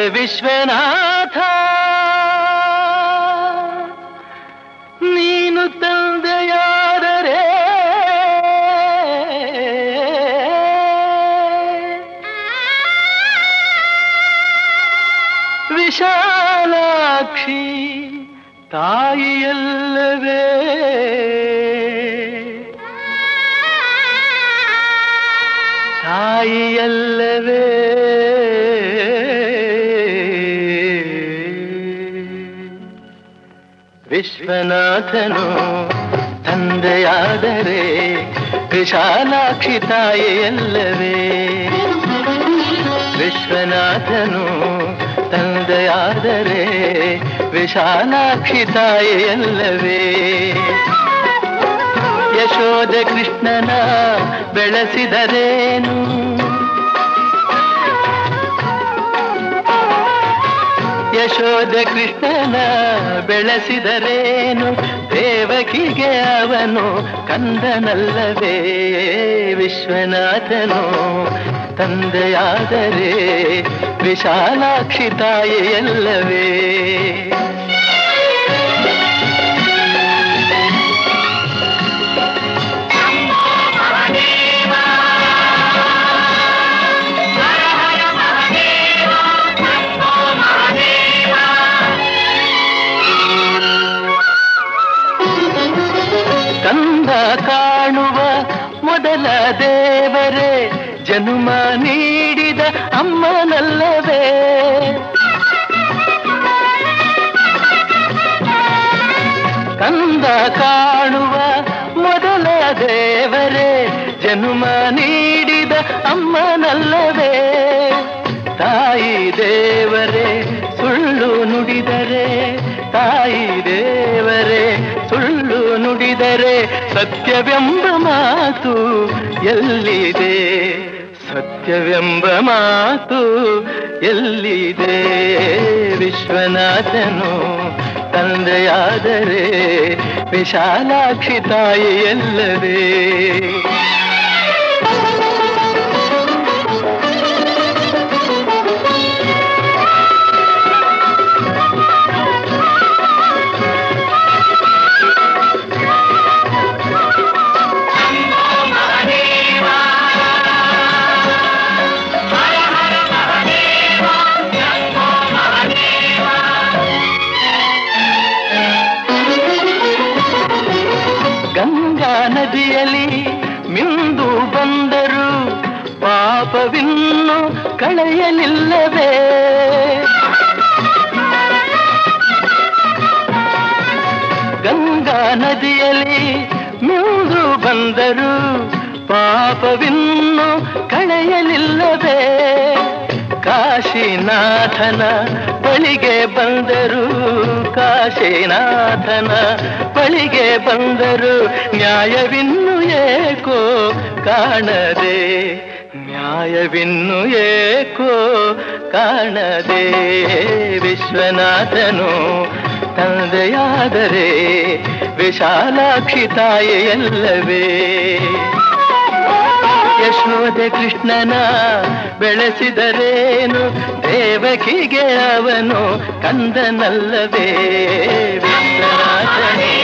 ವಿಶ್ವನಾಥ ನೀನು ತಂದೆಯಾದರೆ ವಿಶಾಲಾಕ್ಷಿ ತಾಯಿಯಲ್ಲವೇ ತಾಯಿಯಲ್ಲವೇ ವಿಶ್ವನಾಥನು ತಂದೆಯಾದರೆ ವಿಶಾಲಾಕ್ಷಿ ತಾಯಿಯಲ್ಲವೇ ವಿಶ್ವನಾಥನು ತಂದೆಯಾದರೆ ವಿಶಾಲಾಕ್ಷಿ ತಾಯಿಯಲ್ಲವೇ ಯಶೋಧ ಕೃಷ್ಣನ ಬೆಳೆಸಿದರೇನು ಯಶೋಧ ಕೃಷ್ಣನ ಬೆಳೆಸಿದರೇನು ದೇವಕಿಗೆ ಅವನು ಕಂದನಲ್ಲವೇ ವಿಶ್ವನಾಥನು ತಂದೆಯಾದರೆ ವಿಶಾಲಾಕ್ಷಿ ತಾಯಿಯಲ್ಲವೇ ಕಂದ ಕಾಣುವ ಮೊದಲ ದೇವರೇ ಜನುಮ ನೀಡಿದ ಅಮ್ಮನಲ್ಲವೇ ಕಂದ ಕಾಣುವ ಮೊದಲ ದೇವರೇ ಜನುಮ ನೀಡಿದ ಅಮ್ಮನಲ್ಲವೇ ತಾಯಿ ದೇವರೇ ಸುಳ್ಳು ನುಡಿದರೆ ತಾಯಿ ದೇವರೇ ಸುಳ್ಳು ನುಡಿದರೆ ಸತ್ಯವೆಂಬ ಮಾತು ಎಲ್ಲಿದೆ ಸತ್ಯವೆಂಬ ಮಾತು ಎಲ್ಲಿದೆ ವಿಶ್ವನಾಥನು ತಂದೆಯಾದರೆ ವಿಶಾಲಾಕ್ಷಿ ತಾಯಿ ಎಲ್ಲವೇ ಗಂಗಾ ನದಿಯಲ್ಲಿ ಮಿಂದು ಬಂದರು ಪಾಪವಿನ್ನು ಕಳೆಯಲಿಲ್ಲವೇ ಗಂಗಾ ನದಿಯಲ್ಲಿ ಮಿಂದು ಬಂದರು ಪಾಪವಿನ್ನು ಕಳೆಯಲಿಲ್ಲವೇ ಕಾಶಿನಾಥನ ಬಳಿಗೆ ಬಂದರು ಕಾಶಿನಾಥನ ಬಳಿಗೆ ಬಂದರು ನ್ಯಾಯವಿನ್ನು ಏಕೋ ಕಾಣದೆ ನ್ಯಾಯವಿನ್ನು ಏಕೋ ಕಾಣದೆ ವಿಶ್ವನಾಥನು ತಂದೆಯಾದರೆ ವಿಶಾಲಾಕ್ಷಿ ತಾಯಿಯಲ್ಲವೇ ಯಶೋದೆ ಕೃಷ್ಣನ ಬೆಳೆಸಿದರೇನು ದೇವಕಿಗೆ ಅವನು ಕಂದನಲ್ಲವೇ ವಿಶ್ವನಾಥನೇ